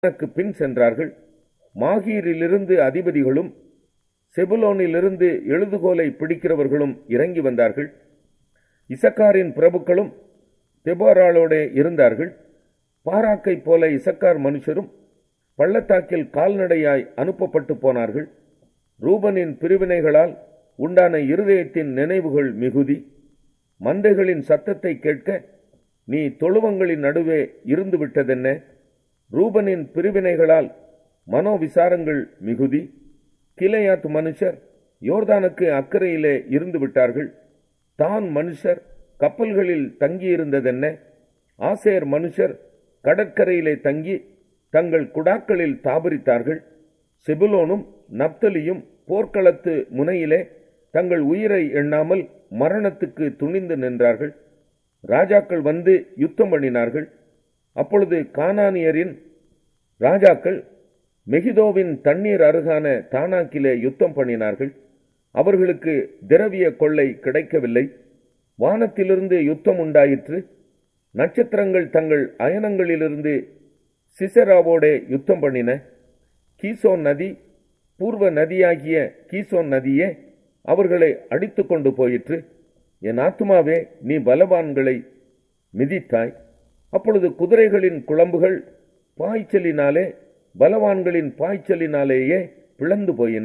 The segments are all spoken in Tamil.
எனக்கு பின் சென்றார்கள் மாகீரிலிருந்து அதிபதிகளும் செபுலோனிலிருந்து எழுதுகோலை பிடிக்கிறவர்களும் இறங்கி வந்தார்கள் இசக்காரின் பிரபுக்களும் தெபோராளோடே இருந்தார்கள் பாராக்கைப் போல இசக்கார் மனுஷரும் பள்ளத்தாக்கில் கால்நடையாய் அனுப்பப்பட்டு போனார்கள் ரூபனின் பிரிவினைகளால் உண்டான இருதயத்தின் நினைவுகள் மிகுதி மந்தைகளின் சத்தத்தை கேட்க நீ தொழுவங்களின் நடுவே இருந்து விட்டதென்ன ரூபனின் பிரிவினைகளால் மனோவிசாரங்கள் மிகுதி கிளையாத் மனுஷர் யோர்தானுக்கு அக்கறையிலே இருந்து விட்டார்கள் தான் மனுஷர் கப்பல்களில் தங்கியிருந்ததென்ன ஆசேர் மனுஷர் கடற்கரையிலே தங்கி தங்கள் குடாக்களில் தாபரித்தார்கள் செபுலோனும் நப்தலியும் போர்க்களத்து முனையிலே தங்கள் உயிரை எண்ணாமல் மரணத்துக்கு துணிந்து நின்றார்கள் ராஜாக்கள் வந்து யுத்தம் பண்ணினார்கள் அப்பொழுது கானானியரின் ராஜாக்கள் மெகிதோவின் தண்ணீர் அருகான தானாக்கிலே யுத்தம் பண்ணினார்கள் அவர்களுக்கு திரவிய கொள்ளை கிடைக்கவில்லை வானத்திலிருந்து யுத்தம் உண்டாயிற்று நட்சத்திரங்கள் தங்கள் அயனங்களிலிருந்து சிசராவோடே யுத்தம் பண்ணின கீசோன் நதி பூர்வ நதியாகிய கீசோன் நதியே அவர்களை அடித்து கொண்டு போயிற்று என் ஆத்துமாவே நீ பலவான்களை மிதித்தாய் அப்பொழுது குதிரைகளின் குழம்புகள் பாய்ச்சலினாலே பலவான்களின் பாய்ச்சலினாலேயே பிளந்து போயின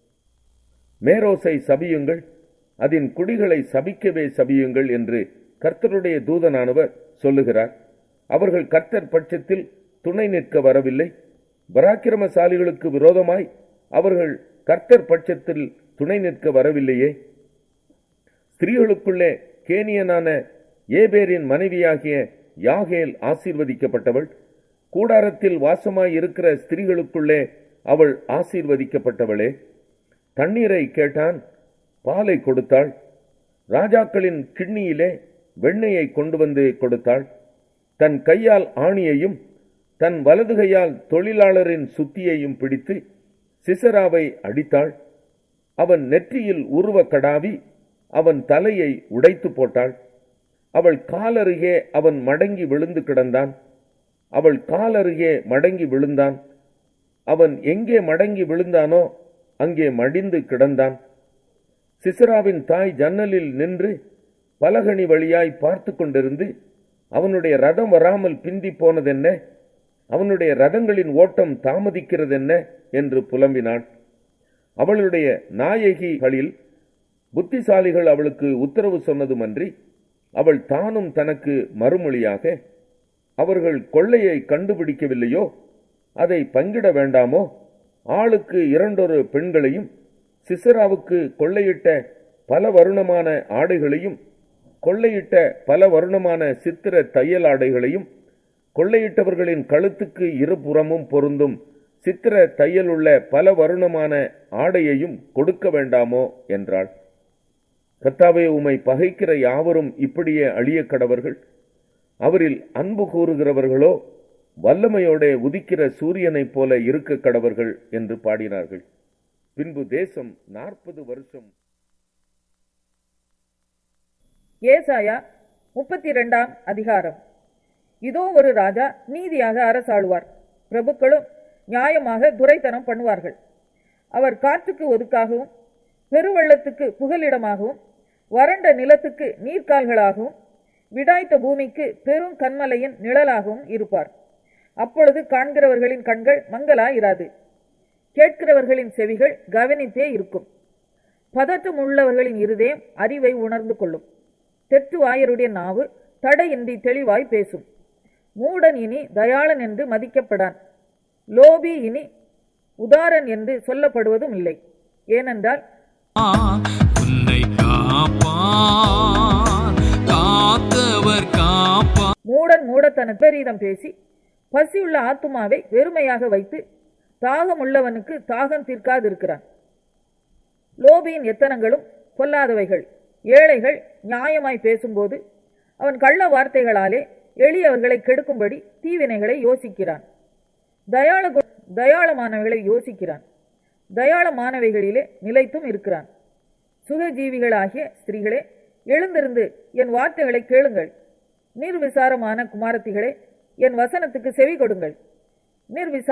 மேரோசை சபியுங்கள் அதன் குடிகளை சபிக்கவே சபியுங்கள் என்று கர்த்தருடைய தூதனானவர் சொல்லுகிறார் அவர்கள் கர்த்தர் பட்சத்தில் துணை நிற்க வரவில்லை பராக்கிரமசாலிகளுக்கு விரோதமாய் அவர்கள் கர்த்தர் பட்சத்தில் துணை நிற்க வரவில்லையே ஸ்திரீகளுக்குள்ளே கேனியனான ஏபேரின் மனைவியாகிய யாகேல் ஆசீர்வதிக்கப்பட்டவள் கூடாரத்தில் வாசமாய் இருக்கிற ஸ்திரீகளுக்குள்ளே அவள் ஆசீர்வதிக்கப்பட்டவளே தண்ணீரை கேட்டான் பாலை கொடுத்தாள் ராஜாக்களின் கிண்ணியிலே வெண்ணெயை கொண்டு வந்து கொடுத்தாள் தன் கையால் ஆணியையும் தன் வலது கையால் தொழிலாளரின் சுத்தியையும் பிடித்து சிசராவை அடித்தாள் அவன் நெற்றியில் உருவ கடாவி அவன் தலையை உடைத்து போட்டாள் அவள் காலருகே அவன் மடங்கி விழுந்து கிடந்தான் அவள் காலருகே மடங்கி விழுந்தான் அவன் எங்கே மடங்கி விழுந்தானோ அங்கே மடிந்து கிடந்தான் சிசராவின் தாய் ஜன்னலில் நின்று பலகணி வழியாய் பார்த்து கொண்டிருந்து அவனுடைய ரதம் வராமல் பிந்தி போனதென்ன அவனுடைய ரதங்களின் ஓட்டம் தாமதிக்கிறதென்ன என்று புலம்பினான் அவளுடைய நாயகிகளில் புத்திசாலிகள் அவளுக்கு உத்தரவு சொன்னதுமன்றி அவள் தானும் தனக்கு மறுமொழியாக அவர்கள் கொள்ளையை கண்டுபிடிக்கவில்லையோ அதை பங்கிட வேண்டாமோ ஆளுக்கு இரண்டொரு பெண்களையும் சிசராவுக்கு கொள்ளையிட்ட பல வருணமான ஆடைகளையும் கொள்ளையிட்ட பல வருணமான சித்திர தையல் ஆடைகளையும் கொள்ளையிட்டவர்களின் கழுத்துக்கு இருபுறமும் பொருந்தும் சித்திர தையலுள்ள பல வருணமான ஆடையையும் கொடுக்க வேண்டாமோ என்றாள் கத்தாவே உமை பகைக்கிற யாவரும் இப்படியே அழிய கடவர்கள் அவரில் அன்பு கூறுகிறவர்களோ வல்லமையோட உதிக்கிற சூரியனைப் போல இருக்க கடவர்கள் என்று பாடினார்கள் பின்பு தேசம் நாற்பது வருஷம் ஏசாயா முப்பத்தி இரண்டாம் அதிகாரம் இதோ ஒரு ராஜா நீதியாக அரசாளுவார் பிரபுக்களும் நியாயமாக துரைத்தனம் பண்ணுவார்கள் அவர் காற்றுக்கு ஒதுக்காகவும் பெருவெள்ளத்துக்கு புகலிடமாகவும் வறண்ட நிலத்துக்கு நீர்க்கால்களாகவும் விடாய்த்த பூமிக்கு பெரும் கண்மலையின் நிழலாகவும் இருப்பார் அப்பொழுது காண்கிறவர்களின் கண்கள் மங்கலாயிராது கேட்கிறவர்களின் செவிகள் கவனித்தே இருக்கும் பதட்டம் உள்ளவர்களின் இருதயம் அறிவை உணர்ந்து கொள்ளும் தெற்று வாயருடைய நாவு தடையின்றி தெளிவாய் பேசும் மூடன் இனி தயாளன் என்று மதிக்கப்படான் லோபி இனி உதாரன் என்று சொல்லப்படுவதும் இல்லை ஏனென்றால் உன்னை காப்பார் காத்தவர் காப்பார் மூடன் மூடத்தன விபரீதம் பேசி பசியுள்ள ஆத்துமாவை வெறுமையாக வைத்து தாகம் உள்ளவனுக்கு தாகம் தீர்க்காதிருக்கிறான் லோபியின் எத்தனங்களும் பொல்லாதவைகள் ஏழைகள் நியாயமாய் பேசும்போது அவன் கள்ள வார்த்தைகளாலே எளியவர்களை கெடுக்கும்படி தீவினைகளை யோசிக்கிறான் தயாள கு- தயாளமானவைகளை யோசிக்கிறான் தயாளமானவைகளிலே நிலைத்தும் இருக்கிறான் சுகஜீவிகளாகிய ஸ்திரீகளே எழுந்திருந்து என் வார்த்தைகளை கேளுங்கள் நிர்விசாரமான குமாரத்திகளே என் வசனத்துக்கு செவி கொடுங்கள் நிர்விசா